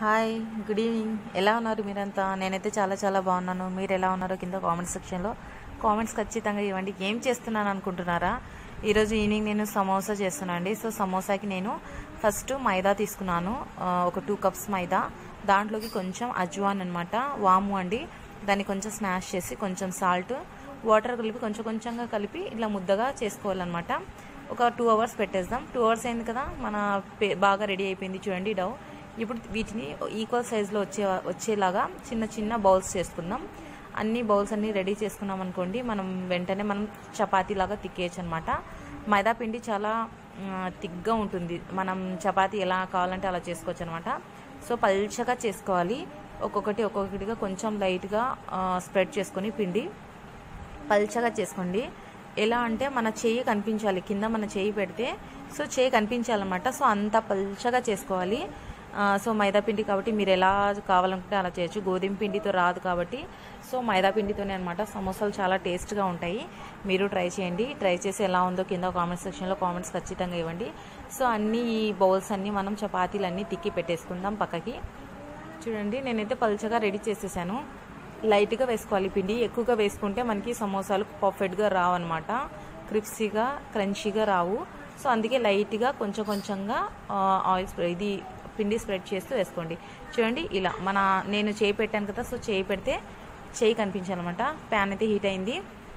hi good evening ఎలా ఉన్నారు మీరంతా నేనైతే చాలా చాలా బాగున్నాను మీరు ఎలా ఉన్నారో కింద కామెంట్ సెక్షన్లో కామెంట్స్ ఖచ్చితంగా ఇవ్వండి ఏం చేస్తున్నాను అనుకుంటున్నారా ఈరోజు ఈవినింగ్ నేను సమోసా చేస్తున్నాను అండి సో సమోసాకి నేను ఫస్ట్ మైదా తీసుకున్నాను ఆ, ఒక టూ కప్స్ మైదా దాంట్లోకి కొంచెం అజ్వాన్ అనమాట వాము అండి దాన్ని కొంచెం స్మాష్ చేసి కొంచెం సాల్ట్ వాటర్ కలిపి కొంచెం కొంచెంగా కలిపి ఇట్లా ముద్దగా చేసుకోవాలన్నమాట ఒక టూ అవర్స్ పెట్టేద్దాం టూ అవర్స్ అయింది కదా మన పే- బాగా రెడీ అయిపోయింది చూడండి డవ్ ఇప్పుడు వీటిని ఈక్వల్ సైజులో వచ్చే వచ్చేలాగా చిన్న చిన్న బౌల్స్ చేసుకుందాం అన్ని బౌల్స్ అన్ని రెడీ చేసుకున్నాం అనుకోండి మనం వెంటనే మనం చపాతీ లాగా తిక్కేయచ్చు అనమాట మైదా పిండి చాలా థిక్గా ఉంటుంది మనం చపాతీ ఎలా కావాలంటే అలా చేసుకోవచ్చు అనమాట సో పల్చగా చేసుకోవాలి ఒక్కొక్కటి ఒక్కొక్కటిగా కొంచెం లైట్గా స్ప్రెడ్ చేసుకొని పిండి పల్చగా చేసుకోండి ఎలా అంటే మన చెయ్యి కనిపించాలి కింద మన చెయ్యి పెడితే సో చెయ్యి కనిపించాలన్నమాట సో అంత పల్చగా చేసుకోవాలి ఆ, సో మైదా పిండి కాబట్టి మీరు ఎలా కావాలనుకుంటే అలా చేయొచ్చు గోధుమ పిండితో రాదు కాబట్టి సో మైదా పిండితోనే అనమాట సమోసాలు చాలా టేస్ట్గా ఉంటాయి మీరు ట్రై చేయండి ట్రై చేసి ఎలా ఉందో కింద కామెంట్ సెక్షన్లో కామెంట్స్ ఖచ్చితంగా ఇవ్వండి సో అన్ని ఈ బౌల్స్ అన్ని మనం చపాతీలు అన్నీ తిక్కి పెట్టేసుకుందాం పక్కకి చూడండి నేనైతే పల్చగా రెడీ చేసేసాను లైట్గా వేసుకోవాలి పిండి ఎక్కువగా వేసుకుంటే మనకి సమోసాలు పర్ఫెక్ట్గా రావు అనమాట క్రిప్సీగా క్రంచీగా రావు సో అందుకే లైట్గా కొంచెం కొంచెంగా ఆ, ఆయిల్ స్ప్రెడ్ ఇది పిండి స్ప్రెడ్ చేస్తూ వేసుకోండి చూడండి ఇలా మన నేను చేయి పెట్టాను కదా సో చేయి పెడితే చేయి కనిపించాలన్నమాట ప్యాన్ అయితే హీట్ అయింది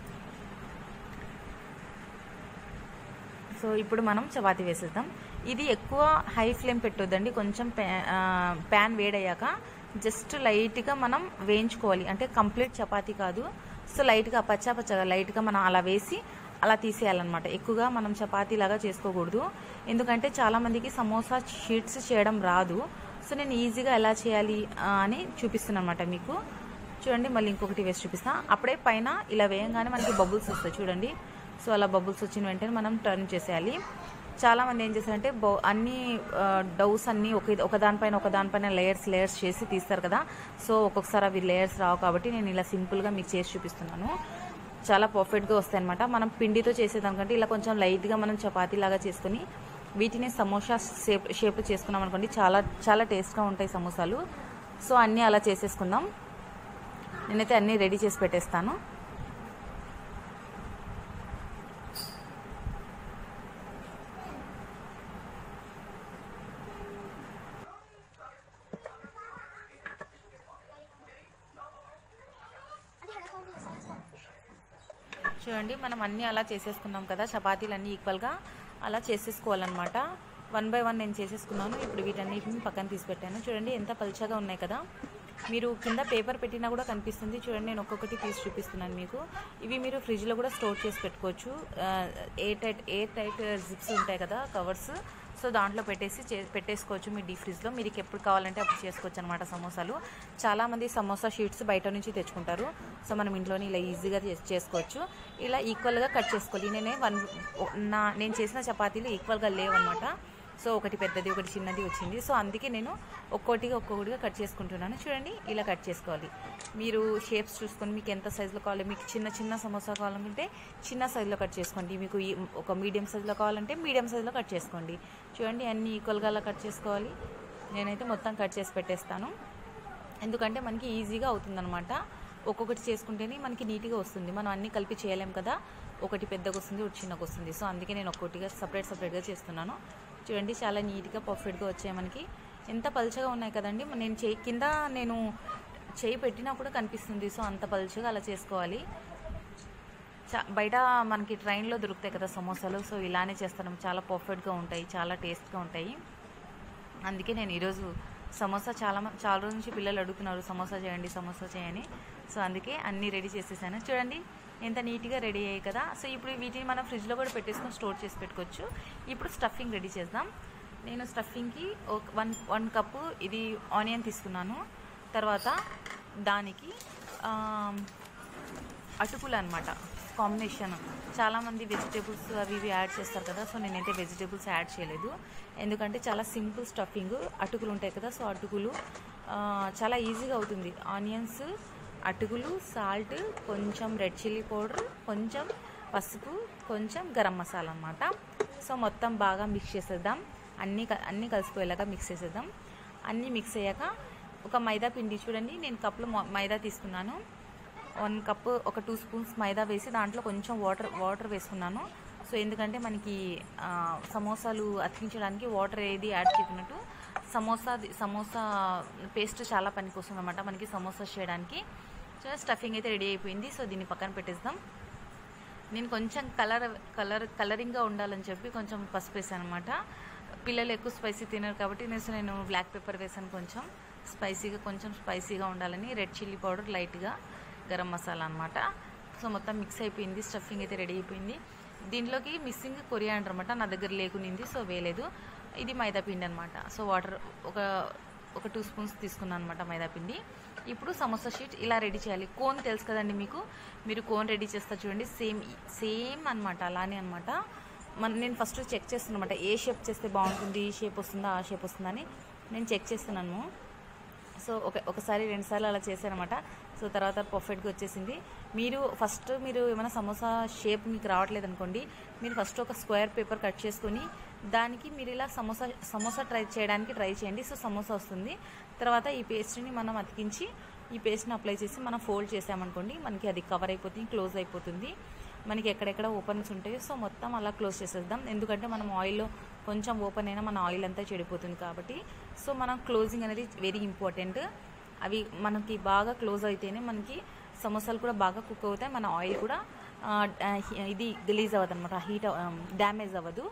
సో ఇప్పుడు మనం చపాతీ వేసేద్దాం ఇది ఎక్కువ హై ఫ్లేమ్ పెట్టొద్దండి కొంచెం ప్యా- ఆ, ప్యాన్ వేడయ్యాక జస్ట్ లైట్గా మనం వేయించుకోవాలి అంటే కంప్లీట్ చపాతీ కాదు సో లైట్గా పచ్చా పచ్చగా లైట్గా మనం అలా వేసి అలా తీసేయాలన్నమాట ఎక్కువగా మనం చపాతీ లాగా చేసుకోకూడదు ఎందుకంటే చాలామందికి సమోసా షీట్స్ చేయడం రాదు సో నేను ఈజీగా ఎలా చేయాలి ఆ, అని చూపిస్తున్నాను అనమాట మీకు చూడండి మళ్ళీ ఇంకొకటి వేసి చూపిస్తా అప్పుడే పైన ఇలా వేయంగానే మనకి బబుల్స్ వస్తాయి చూడండి సో అలా బబుల్స్ వచ్చిన వెంటనే మనం టర్న్ చేసేయాలి చాలా మంది ఏం చేస్తారంటే బౌ అన్ని డౌస్ అన్ని ఒక ఒక దానిపైన ఒక దానిపైన లేయర్స్ లేయర్స్ చేసి తీస్తారు కదా సో ఒక్కొక్కసారి అవి లేయర్స్ రావు కాబట్టి నేను ఇలా సింపుల్గా మీకు చేసి చూపిస్తున్నాను చాలా పర్ఫెక్ట్గా వస్తాయి అనమాట మనం పిండితో చేసేదానికంటే ఇలా కొంచెం లైట్గా మనం చపాతీ లాగా చేసుకొని వీటిని సమోసా షేప్ షేప్ చేసుకున్నాం అనుకోండి చాలా చాలా టేస్ట్గా ఉంటాయి సమోసాలు సో అన్నీ అలా చేసేసుకుందాం నేనైతే అన్నీ రెడీ చేసి పెట్టేస్తాను చూడండి మనం అన్నీ అలా చేసేసుకున్నాం కదా చపాతీలు అన్నీ ఈక్వల్గా అలా చేసేసుకోవాలన్నమాట వన్ బై వన్ నేను చేసేసుకున్నాను ఇప్పుడు వీటన్నిటిని పక్కన తీసి పెట్టాను చూడండి ఎంత పల్చగా ఉన్నాయి కదా మీరు కింద పేపర్ పెట్టినా కూడా కనిపిస్తుంది చూడండి నేను ఒక్కొక్కటి తీసి చూపిస్తున్నాను మీకు ఇవి మీరు ఫ్రిడ్జ్లో కూడా స్టోర్ చేసి పెట్టుకోవచ్చు air tight air tight zips ఉంటాయి కదా కవర్స్ సో దాంట్లో పెట్టేసి చే- పెట్టేసుకోవచ్చు మీ డీ ఫ్రిడ్జ్లో మీకు ఎప్పుడు కావాలంటే అప్పుడు చేసుకోవచ్చు అనమాట సమోసాలు చాలామంది సమోసా షీట్స్ బయట నుంచి తెచ్చుకుంటారు సో మనం ఇంట్లోనే ఇలా ఈజీగా చేస్- చేసుకోవచ్చు ఇలా ఈక్వల్గా కట్ చేసుకోవాలి నేనే వన్ నా నేను చేసిన చపాతీలు ఈక్వల్గా లేవన్నమాట సో ఒకటి పెద్దది ఒకటి చిన్నది వచ్చింది సో అందుకే నేను ఒక్కొక్కటిగా ఒక్కొక్కటిగా కట్ చేసుకుంటున్నాను చూడండి ఇలా కట్ చేసుకోవాలి మీరు షేప్స్ చూసుకొని మీకు ఎంత సైజులో కావాలి మీకు చిన్న చిన్న సమోసా కావాలనుకుంటే చిన్న సైజులో కట్ చేసుకోండి మీకు ఈ- ఒక మీడియం సైజులో కావాలంటే మీడియం సైజులో కట్ చేసుకోండి చూడండి అన్ని ఈక్వల్గా అలా కట్ చేసుకోవాలి నేనైతే మొత్తం కట్ చేసి పెట్టేస్తాను ఎందుకంటే మనకి ఈజీగా అవుతుందన్నమాట ఒక్కొక్కటి చేసుకుంటేనే మనకి నీట్గా వస్తుంది మనం అన్నీ కలిపి చేయలేం కదా ఒకటి పెద్దగా వస్తుంది ఒకటి చిన్నగా వస్తుంది సో అందుకే నేను ఒక్కొక్కటిగా సపరేట్ సపరేట్గా చేస్తున్నాను చూడండి చాలా నీట్గా పర్ఫెక్ట్గా వచ్చాయి మనకి ఎంత పలుచగా ఉన్నాయి కదండి నేను చేయి కింద నేను చేయి పెట్టినా కూడా కనిపిస్తుంది సో అంత పలుచగా అలా చేసుకోవాలి చా- బయట మనకి ట్రైన్లో దొరుకుతాయి కదా సమోసాలు సో ఇలానే చేస్తాను చాలా పర్ఫెక్ట్గా ఉంటాయి చాలా టేస్ట్గా ఉంటాయి అందుకే నేను ఈరోజు సమోసా చాలా మ- చాలా రోజు నుంచి పిల్లలు అడుగుతున్నారు సమోసా చేయండి సమోసా చేయని సో అందుకే అన్నీ రెడీ చేసేసాను చూడండి ఎంత నీట్గా రెడీ అయ్యాయి కదా సో ఇప్పుడు వీటిని మనం ఫ్రిడ్జ్లో కూడా పెట్టేసుకొని స్టోర్ చేసి పెట్టుకోవచ్చు ఇప్పుడు స్టఫింగ్ రెడీ చేద్దాం నేను స్టఫింగ్కి ఒక వన్ వన్ కప్పు ఇది ఆనియన్ తీసుకున్నాను తర్వాత దానికి ఆమ్, అటుకులు అనమాట కాంబినేషన్ చాలామంది వెజిటేబుల్స్ అవి ఇవి యాడ్ చేస్తారు కదా సో నేనైతే వెజిటేబుల్స్ యాడ్ చేయలేదు ఎందుకంటే చాలా సింపుల్ స్టఫింగ్ అటుకులు ఉంటాయి కదా సో అటుకులు ఆ, చాలా ఈజీగా అవుతుంది ఆనియన్స్ అటుకులు సాల్ట్ కొంచెం రెడ్ చిల్లీ పౌడర్ కొంచెం పసుపు కొంచెం గరం మసాలా అనమాట సో మొత్తం బాగా మిక్స్ చేసేద్దాం అన్నీ క- అన్నీ కలిసిపోయేలాగా మిక్స్ చేసేద్దాం అన్నీ మిక్స్ అయ్యాక ఒక మైదా పిండి చూడండి నేను కప్లో మొ- మైదా తీసుకున్నాను వన్ కప్ ఒక టూ స్పూన్స్ మైదా వేసి దాంట్లో కొంచెం వాటర్ వాటర్ వేసుకున్నాను సో ఎందుకంటే మనకి ఆ, సమోసాలు అతికించడానికి వాటర్ ఏది యాడ్ చేయకున్నట్టు సమోసా సమోసా పేస్ట్ చాలా పనికి వస్తుంది అనమాట మనకి సమోసా చేయడానికి సో స్టఫింగ్ అయితే రెడీ అయిపోయింది సో దీన్ని పక్కన పెట్టేద్దాం నేను కొంచెం కలర్ కలర్ కలరింగ్గా ఉండాలని చెప్పి కొంచెం పసుపు వేసాను అనమాట పిల్లలు ఎక్కువ స్పైసీ తినరు కాబట్టి నేను నేను బ్లాక్ పెప్పర్ వేసాను కొంచెం స్పైసీగా కొంచెం స్పైసీగా ఉండాలని రెడ్ చిల్లీ పౌడర్ లైట్గా గరం మసాలా అనమాట సో మొత్తం మిక్స్ అయిపోయింది స్టఫింగ్ అయితే రెడీ అయిపోయింది దీంట్లోకి మిస్సింగ్ కొరియాండర్ అనమాట నా దగ్గర లేకునింది సో వేయలేదు ఇది మైదా పిండి అనమాట సో వాటర్ ఒక ఒక టూ స్పూన్స్ తీసుకున్నాను అనమాట మైదా పిండి ఇప్పుడు సమోసా షీట్ ఇలా రెడీ చేయాలి కోన్ తెలుసు కదండి మీకు మీరు కోన్ రెడీ చేస్తారు చూడండి సేమ్ సేమ్ అనమాట అలానే అనమాట మన నేను ఫస్ట్ చెక్ చేస్తున్నమాట ఏ షేప్ చేస్తే బాగుంటుంది ఈ షేప్ వస్తుందా ఆ షేప్ వస్తుందా అని నేను చెక్ చేస్తున్నాను సో ఒక ఒకసారి రెండుసార్లు అలా చేశానమాట సో తర్వాత పర్ఫెక్ట్గా వచ్చేసింది మీరు ఫస్ట్ మీరు ఏమైనా సమోసా షేప్ మీకు రావట్లేదు అనుకోండి మీరు ఫస్ట్ ఒక స్క్వేర్ పేపర్ కట్ చేసుకొని దానికి మీరు ఇలా సమోసా సమోసా ట్రై చేయడానికి ట్రై చేయండి సో సమోసా వస్తుంది తర్వాత ఈ పేస్ట్ని మనం అతికించి ఈ పేస్ట్ని అప్లై చేసి మనం ఫోల్డ్ చేసామనుకోండి మనకి అది కవర్ అయిపోతుంది క్లోజ్ అయిపోతుంది మనకి ఎక్కడెక్కడ ఓపెన్స్ ఉంటాయో సో మొత్తం అలా క్లోజ్ చేసేద్దాం ఎందుకంటే మనం ఆయిల్లో కొంచెం ఓపెన్ అయినా మన ఆయిల్ అంతా చెడిపోతుంది కాబట్టి సో మనం క్లోజింగ్ అనేది వెరీ ఇంపార్టెంట్ అవి మనకి బాగా క్లోజ్ అయితేనే మనకి సమోసాలు కూడా బాగా కుక్ అవుతాయి మన ఆయిల్ కూడా ఆ, ఆ, ఇది రిలీజ్ అవ్వదు అనమాట హీట్ డ్యామేజ్ అవ్వదు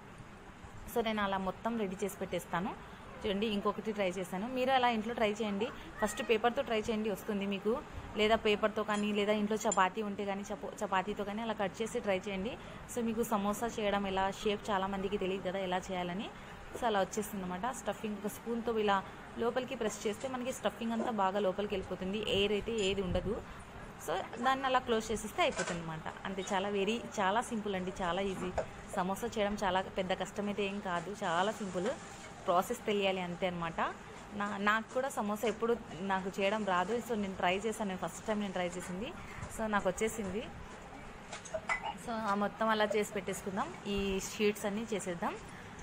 సో నేను అలా మొత్తం రెడీ చేసి పెట్టేస్తాను చూడండి ఇంకొకటి ట్రై చేశాను మీరు అలా ఇంట్లో ట్రై చేయండి ఫస్ట్ పేపర్తో ట్రై చేయండి వస్తుంది మీకు లేదా పేపర్తో కానీ లేదా ఇంట్లో చపాతీ ఉంటే కానీ చపో చపాతీతో కానీ అలా కట్ చేసి ట్రై చేయండి సో మీకు సమోసా చేయడం ఎలా షేప్ చాలా మందికి తెలియదు కదా ఎలా చేయాలని సో అలా వచ్చేస్తుంది అనమాట స్టఫింగ్ ఒక స్పూన్తో ఇలా లోపలికి ప్రెస్ చేస్తే మనకి స్టఫింగ్ అంతా బాగా లోపలికి వెళ్ళిపోతుంది ఎయిర్ అయితే ఏది ఉండదు సో దాన్ని అలా క్లోజ్ చేసేస్తే అయిపోతుంది అనమాట అంటే చాలా వెరీ చాలా సింపుల్ అండి చాలా ఈజీ సమోసా చేయడం చాలా పెద్ద కష్టమైతే ఏం కాదు చాలా సింపుల్ ప్రాసెస్ తెలియాలి అంతే అనమాట నా నాకు కూడా సమోసా ఎప్పుడు నాకు చేయడం రాదు సో నేను ట్రై చేశాను నేను ఫస్ట్ టైం నేను ట్రై చేసింది సో నాకు వచ్చేసింది సో ఆ మొత్తం అలా చేసి పెట్టేసుకుందాం ఈ షీట్స్ అన్నీ చేసేద్దాం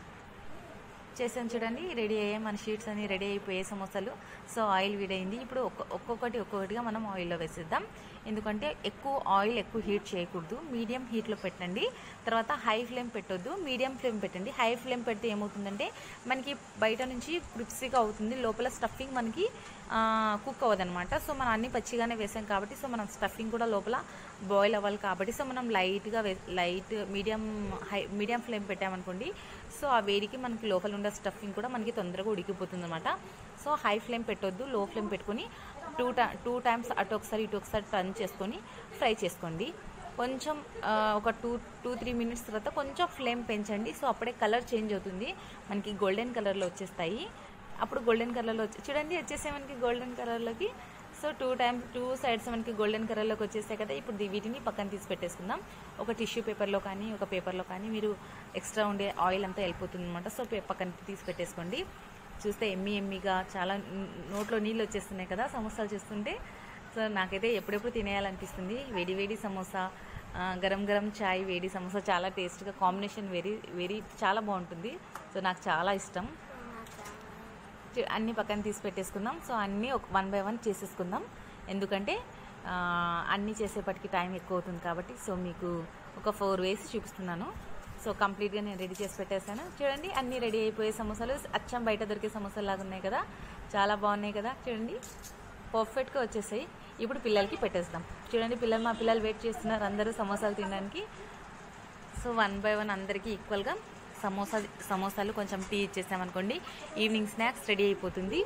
చేసాను చూడండి రెడీ అయ్యాయి మన షీట్స్ అన్ని రెడీ అయిపోయాయి సమోసాలు సో ఆయిల్ వీడైంది ఇప్పుడు ఒక్క ఒక్కొక్కటి ఒక్కొక్కటిగా మనం ఆయిల్లో వేసేద్దాం ఎందుకంటే ఎక్కువ ఆయిల్ ఎక్కువ హీట్ చేయకూడదు మీడియం హీట్లో పెట్టండి తర్వాత హై ఫ్లేమ్ పెట్టొద్దు మీడియం ఫ్లేమ్ పెట్టండి హై ఫ్లేమ్ పెడితే ఏమవుతుందంటే మనకి బయట నుంచి క్రిప్సీగా అవుతుంది లోపల స్టఫింగ్ మనకి కుక్ అవ్వదన్నమాట సో మనం అన్ని పచ్చిగానే వేసాం కాబట్టి సో మనం స్టఫింగ్ కూడా లోపల బాయిల్ అవ్వాలి కాబట్టి సో మనం లైట్గా వే light medium high medium flame పెట్టామనుకోండి సో ఆ వేడికి మనకి లోపల ఉండే స్టఫింగ్ కూడా మనకి తొందరగా ఉడికిపోతుంది అనమాట సో హై ఫ్లేమ్ పెట్టొద్దు లో ఫ్లేమ్ పెట్టుకొని టూ టై టూ టైమ్స్ అటు ఒకసారి ఇటు ఒకసారి టర్న్ చేసుకొని ఫ్రై చేసుకోండి కొంచెం ఆ, ఒక టూ టూ త్రీ మినిట్స్ తర్వాత కొంచెం ఫ్లేమ్ పెంచండి సో అప్పుడే కలర్ చేంజ్ అవుతుంది మనకి గోల్డెన్ కలర్లో వచ్చేస్తాయి అప్పుడు గోల్డెన్ కలర్లో వచ్చి చూడండి వచ్చేసే మనకి గోల్డెన్ కలర్లోకి so two times two sides మనకి గోల్డెన్ కలర్లోకి వచ్చేసాయి కదా ఇప్పుడు దీ- వీటిని పక్కన తీసి పెట్టేసుకుందాం ఒక టిష్యూ పేపర్లో కానీ ఒక పేపర్లో కానీ మీరు ఎక్స్ట్రా ఉండే ఆయిల్ అంతా వెళ్ళిపోతుంది అనమాట సో పే- పక్కన తీసి పెట్టేసుకోండి చూస్తే ఎమ్మి ఎమ్మిగా చాలా న- నోట్లో నీళ్ళు వచ్చేస్తున్నాయి కదా సమోసాలు చేస్తుంటే సో నాకైతే ఎప్పుడెప్పుడు తినేయాలనిపిస్తుంది వేడి వేడి సమోసా ఆ, గరం గరం చాయ్ వేడి సమోసా చాలా టేస్ట్గా కాంబినేషన్ వెరీ వెరీ చాలా బాగుంటుంది సో నాకు చాలా ఇష్టం చూ- అన్ని పక్కన తీసి పెట్టేసుకుందాం సో అన్నీ ఒక వన్ బై వన్ చేసేసుకుందాం ఎందుకంటే ఆ, అన్నీ చేసేపటికి టైం ఎక్కువ అవుతుంది కాబట్టి సో మీకు ఒక ఫోర్ వేసి చూపిస్తున్నాను సో కంప్లీట్గా నేను రెడీ చేసి పెట్టేశాను చూడండి అన్నీ రెడీ అయిపోయే సమోసాలు అచ్చం బయట దొరికే సమోసాలు లాగా ఉన్నాయి కదా చాలా బాగున్నాయి కదా చూడండి పర్ఫెక్ట్గా వచ్చేసాయి ఇప్పుడు పిల్లలకి పెట్టేస్తాం చూడండి పిల్లలు మా పిల్లలు వెయిట్ చేస్తున్నారు అందరూ సమోసాలు తినడానికి సో వన్ బై వన్ అందరికీ ఈక్వల్గా సమోసా సమోసాలు కొంచెం టీ ఇచ్చేసామనుకోండి ఈవినింగ్ స్నాక్స్ రెడీ అయిపోతుంది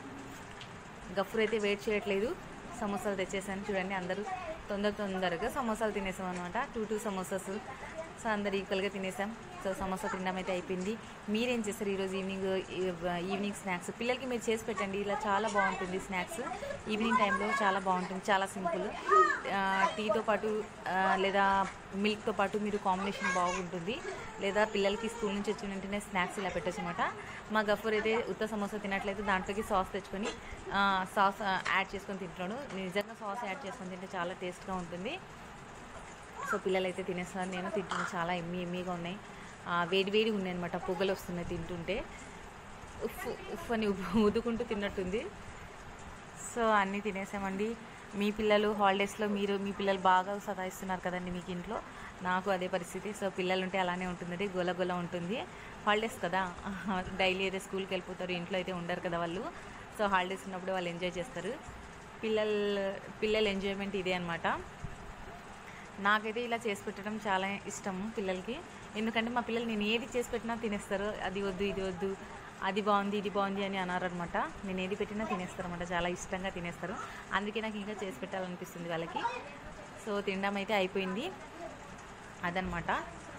గఫూర్ అయితే వెయిట్ చేయట్లేదు సమోసాలు తెచ్చేసాను చూడండి అందరూ తొందర తొందరగా సమోసాలు తినేసాం అనమాట టూ టూ సమోసాస్ సో అందరు ఈక్వల్గా తినేసాం సో సమోసా తినడం అయితే అయిపోయింది మీరేం చేస్తారు ఈరోజు ఈవినింగ్ ఈవినింగ్ స్నాక్స్ పిల్లలకి మీరు చేసి పెట్టండి ఇలా చాలా బాగుంటుంది స్నాక్స్ ఈవినింగ్ టైంలో చాలా బాగుంటుంది చాలా సింపుల్ టీతో పాటు ఆ, లేదా మిల్క్తో పాటు మీరు కాంబినేషన్ బాగుంటుంది లేదా పిల్లలకి స్కూల్ నుంచి వచ్చిన వెంటనే స్నాక్స్ ఇలా పెట్టచ్చు అనమాట మా గఫూర్ అయితే ఉత్త సమోసా తినట్లయితే దాంట్లోకి సాస్ తెచ్చుకొని ఆ, సాస్ ఆ, యాడ్ చేసుకొని తింటున్నాడు నిజంగా సాస్ యాడ్ చేసుకొని తింటే చాలా టేస్ట్గా ఉంటుంది సో పిల్లలు అయితే తినేస్తున్నారు నేను తింటున్నాను చాలా ఎమ్మి ఎమ్మిగా ఉన్నాయి ఆ, వేడి వేడిగా ఉన్నాయి అనమాట పొగలు వస్తున్నాయి తింటుంటే ఉఫ్ ఉఫ్ అని ఉ- ఊదుకుంటూ తిన్నట్టుంది సో అన్నీ తినేసామండి మీ పిల్లలు హాలిడేస్లో మీరు మీ పిల్లలు బాగా సతాయిస్తున్నారు కదండి మీకు ఇంట్లో నాకు అదే పరిస్థితి సో పిల్లలు ఉంటే అలానే ఉంటుందండి గోల గోల ఉంటుంది హాలిడేస్ కదా డైలీ అయితే స్కూల్కి వెళ్ళిపోతారు ఇంట్లో అయితే ఉండరు కదా వాళ్ళు సో హాలిడేస్ ఉన్నప్పుడు వాళ్ళు ఎంజాయ్ చేస్తారు పిల్లలు పిల్లల ఎంజాయ్మెంట్ ఇదే అనమాట నాకైతే ఇలా చేసి పెట్టడం చాలా ఇష్టం పిల్లలకి ఎందుకంటే మా పిల్లలు నేను ఏది చేసి పెట్టినా తినేస్తారు అది వద్దు ఇది వద్దు అది బాగుంది ఇది బాగుంది అని అన్నారనమాట నేను ఏది పెట్టినా తినేస్తారు అనమాట చాలా ఇష్టంగా తినేస్తారు అందుకే నాకు ఇంకా చేసి పెట్టాలనిపిస్తుంది వాళ్ళకి సో తినడం అయితే అయిపోయింది అదనమాట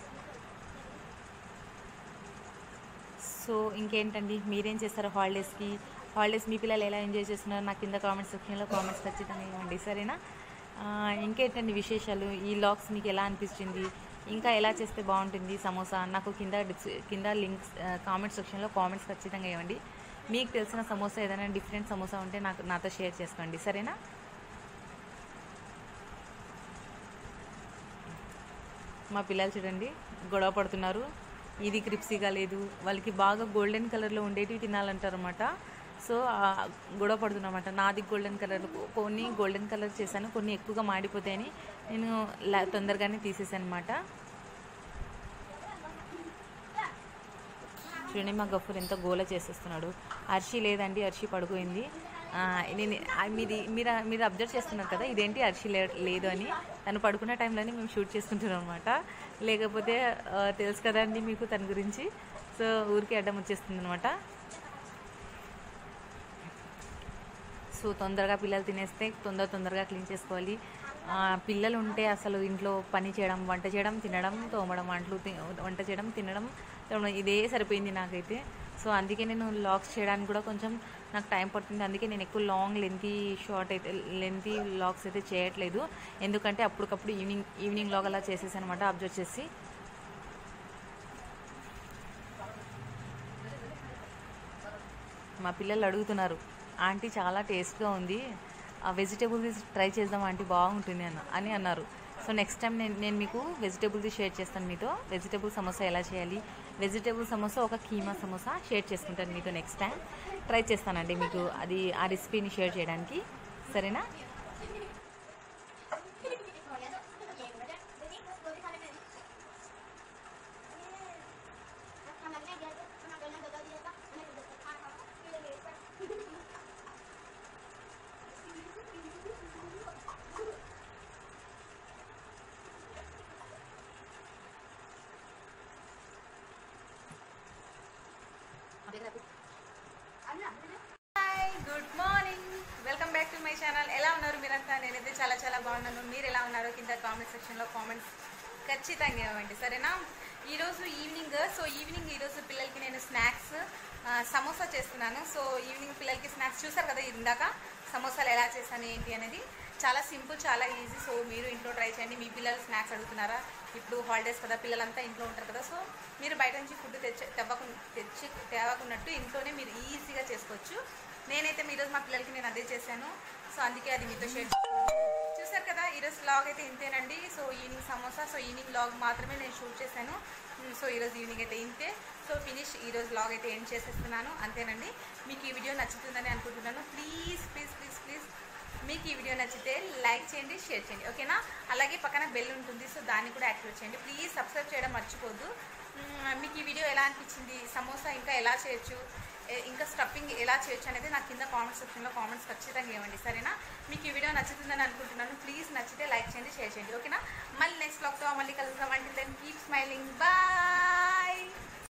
సో ఇంకేంటండి మీరేం చేస్తారు హాలిడేస్కి హాలిడేస్ మీ పిల్లలు ఎలా ఎంజాయ్ చేస్తున్నారు నాకు కింద కామెంట్స్ సెక్షన్లో కామెంట్స్ ఖచ్చితంగా ఇవ్వండి సరేనా ఆ, ఇంకేంటండి విశేషాలు ఈ లాగ్స్ మీకు ఎలా అనిపించింది ఇంకా ఎలా చేస్తే బాగుంటుంది సమోసా నాకు కింద డిస్- కింద లింక్స్ కామెంట్ సెక్షన్లో కామెంట్స్ ఖచ్చితంగా ఇవ్వండి మీకు తెలిసిన సమోసా ఏదైనా డిఫరెంట్ సమోసా ఉంటే నాకు నాతో షేర్ చేసుకోండి సరేనా మా పిల్లలు చూడండి గొడవ పడుతున్నారు ఇది క్రిప్సీగా లేదు వాళ్ళకి బాగా గోల్డెన్ కలర్లో ఉండేటివి తినాలంటారు అనమాట సో ఆ, గొడవ పడుతున్నమాట నాది గోల్డెన్ కలర్ కొన్ని గోల్డెన్ కలర్ చేశాను కొన్ని ఎక్కువగా మాడిపోతాయని నేను లా- తొందరగానే తీసేసాను అనమాట చూడండి మా గఫూర్ ఎంత గోల చేసేస్తున్నాడు అర్షి లేదండి అర్షి పడుకోయింది ఆ, నేను ఆ, మీది మీరు మీరు అబ్జర్వ్ చేస్తున్నారు కదా ఇదేంటి అర్షి లే లేదు అని తను పడుకున్న టైంలోనే మేము షూట్ చేసుకుంటున్నాం అనమాట లేకపోతే ఆ, తెలుసు కదండి మీకు తన గురించి సో ఊరికి అడ్డం వచ్చేస్తుంది అనమాట సో తొందరగా పిల్లలు తినేస్తే తొందర తొందరగా క్లీన్ చేసుకోవాలి ఆ, పిల్లలు ఉంటే అసలు ఇంట్లో పని చేయడం వంట చేయడం తినడం తోమడం వంటలు తి- వంట చేయడం తినడం తోమడం ఇదే సరిపోయింది నాకైతే సో అందుకే నేను లాగ్స్ చేయడానికి కూడా కొంచెం నాకు టైం పడుతుంది అందుకే నేను ఎక్కువ లాంగ్ లెంతీ షార్ట్ అయితే లెంతీ లాగ్స్ అయితే చేయట్లేదు ఎందుకంటే అప్పటికప్పుడు ఈవినింగ్ ఈవినింగ్ లాగ్ అలా చేసేసాను అనమాట అబ్జర్వ్ చేసి మా పిల్లలు అడుగుతున్నారు ఆంటీ చాలా టేస్ట్గా ఉంది ఆ వెజిటేబుల్స్ ట్రై చేద్దాం ఆంటీ బాగుంటుంది అన్న అని అన్నారు సో నెక్స్ట్ టైం నేను నేను మీకు వెజిటేబుల్ది షేర్ చేస్తాను మీతో వెజిటేబుల్ సమోసా ఎలా చేయాలి వెజిటేబుల్ సమోసా ఒక కీమా సమోసా షేర్ చేసుకుంటాను మీతో నెక్స్ట్ టైం ట్రై చేస్తానండి మీకు అది ఆ రెసిపీని షేర్ చేయడానికి సరేనా hi good morning welcome back to my channel ఎలా ఉన్నారు మీరంతా నేనైతే చాలా చాలా బాగున్నాను మీరు ఎలా ఉన్నారో కింద కామెంట్ సెక్షన్లో కామెంట్స్ ఖచ్చితంగా ఇవ్వండి సరేనా ఈరోజు ఈవినింగ్ సో ఈవినింగ్ ఈరోజు పిల్లలకి నేను స్నాక్స్ సమోసా చేస్తున్నాను సో ఈవినింగ్ పిల్లలకి స్నాక్స్ చూసారు కదా ఇందాక సమోసాలు ఎలా చేశాను ఏంటి అనేది చాలా సింపుల్ చాలా ఈజీ సో మీరు ఇంట్లో ట్రై చేయండి మీ పిల్లలు స్నాక్స్ అడుగుతున్నారా ఇప్పుడు హాలిడేస్ కదా పిల్లలంతా ఇంట్లో ఉంటారు కదా సో మీరు బయట నుంచి ఫుడ్ తెచ్చి తెవ్వకు తెచ్చి తేవకున్నట్టు ఇంట్లోనే మీరు ఈజీగా చేసుకోవచ్చు నేనైతే ఈరోజు మా పిల్లలకి నేను అదే చేశాను సో అందుకే అది మీతో షేర్ చూసారు కదా ఈరోజు వ్లాగ్ అయితే ఇంతేనండి so evening samosa so evening vlog మాత్రమే నేను షూట్ చేశాను ఉమ్, సో ఈరోజు ఈవినింగ్ అయితే ఇంతే సో ఫినిష్ ఈరోజు వ్లాగ్ అయితే ఏం చేసేస్తున్నాను అంతేనండి మీకు ఈ వీడియో నచ్చుతుందని అనుకుంటున్నాను ప్లీజ్ ప్లీజ్ ప్లీజ్ ప్లీజ్ మీకు ఈ వీడియో నచ్చితే లైక్ చేయండి షేర్ చేయండి ఓకేనా అలాగే పక్కన బెల్ ఉంటుంది సో దాన్ని కూడా యాక్టివేట్ చేయండి ప్లీజ్ సబ్స్క్రైబ్ చేయడం మర్చిపోద్దు మ్మ్, మీకు ఈ వీడియో ఎలా అనిపించింది సమోసా ఇంకా ఎలా చేయొచ్చు ఏ- ఇంకా స్టఫింగ్ ఎలా చేయొచ్చు అనేది నాకు కింద కామెంట్ సెక్షన్లో కామెంట్స్ ఖచ్చితంగా ఇవ్వండి సరేనా మీకు ఈ వీడియో నచ్చుతుందని అనుకుంటున్నాను ప్లీజ్ నచ్చితే లైక్ చేయండి షేర్ చేయండి ఓకేనా మళ్ళీ నెక్స్ట్ బ్లాగ్తో మళ్ళీ కలుద్దాం అంటే దెన్ కీప్ స్మైలింగ్ బాయ్